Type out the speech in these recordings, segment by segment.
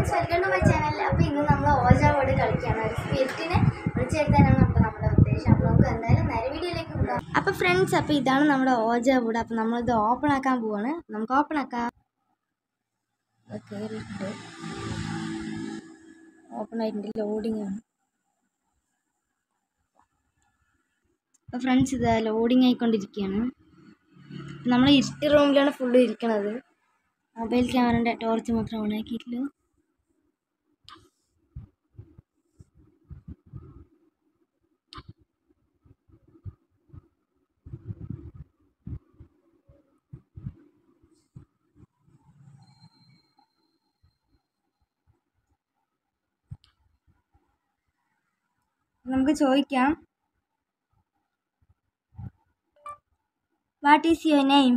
Friends welcome to my channel അപ്പോൾ ഇന്ന് നമ്മൾ ഓജ ബോർഡ് കളിക്കുകയാണ് ഒരു സ്പിരിറ്റിനെ വിളിച്ചു വരുത്താനാണ് അപ്പോൾ നമ്മുടെ ഉദ്ദേശം അപ്പോൾ നമുക്ക് എന്തായാലും നേരെ വീഡിയോയിലേക്ക് പോകാം അപ്പോൾ ഫ്രണ്ട്സ് അപ്പോൾ ഇതാണ് നമ്മുടെ ഓജ ബോർഡ് അപ്പോൾ നമ്മളിത് ഓപ്പൺ ആക്കാൻ പോവാണ് നമുക്ക് ഓപ്പൺ ആക്കാം കയറിയിട്ടുണ്ട് ഓപ്പൺ ആയിട്ടുണ്ട് ലോഡിംഗ് ആണ് അപ്പോൾ ഫ്രണ്ട്സ് ഇത് ലോഡിംഗ് ആയിക്കൊണ്ടിരിക്കുകയാണ് നമ്മൾ ഇരുട്ട് റൂമിലാണ് ഫുള്ള് ഇരിക്കണത് മൊബൈൽ ക്യാമറൻ്റെ ടോർച്ച് മാത്രം ഓൺ ആക്കിയിട്ടില്ല നമുക്ക് ചോദിക്കാം വാട്ട് ഈസ് യുവർ നെയിം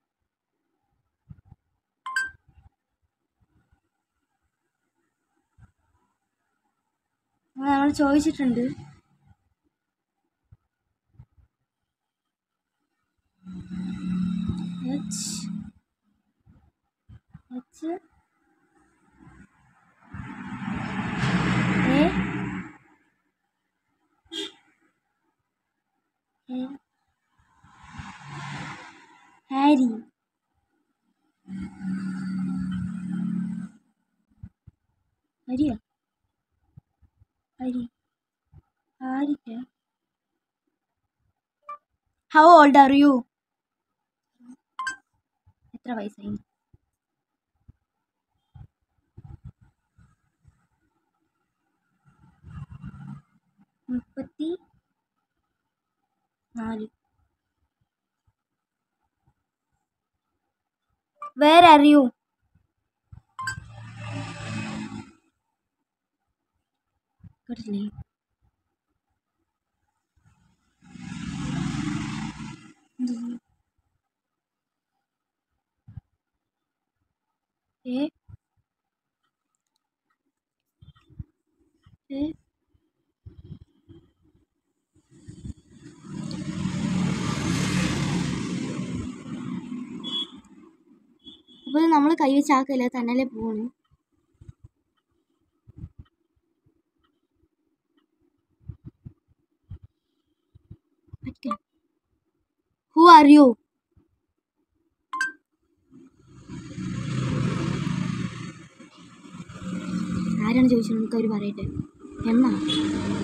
നമ്മൾ ചോദിച്ചിട്ടുണ്ട് H H A A Harry ഹരിയോ ഹരി ആരിക്ക ഹൗ ഓൾഡ് ആർ യു എത്ര വയസ്സായി മുപ്പത്തി നാല് വേർ ആർ യു കേട്ടില്ലേ എന്ത്? ഏ ഏ അപ്പോൾ നമ്മൾ കൈ വെച്ചാക്കില്ല തന്നല്ലേ പോണ് ഹു ആർ യു ആരാണ് ചോദിച്ചത് നമുക്ക് അവർ പറയട്ടെ എന്നാ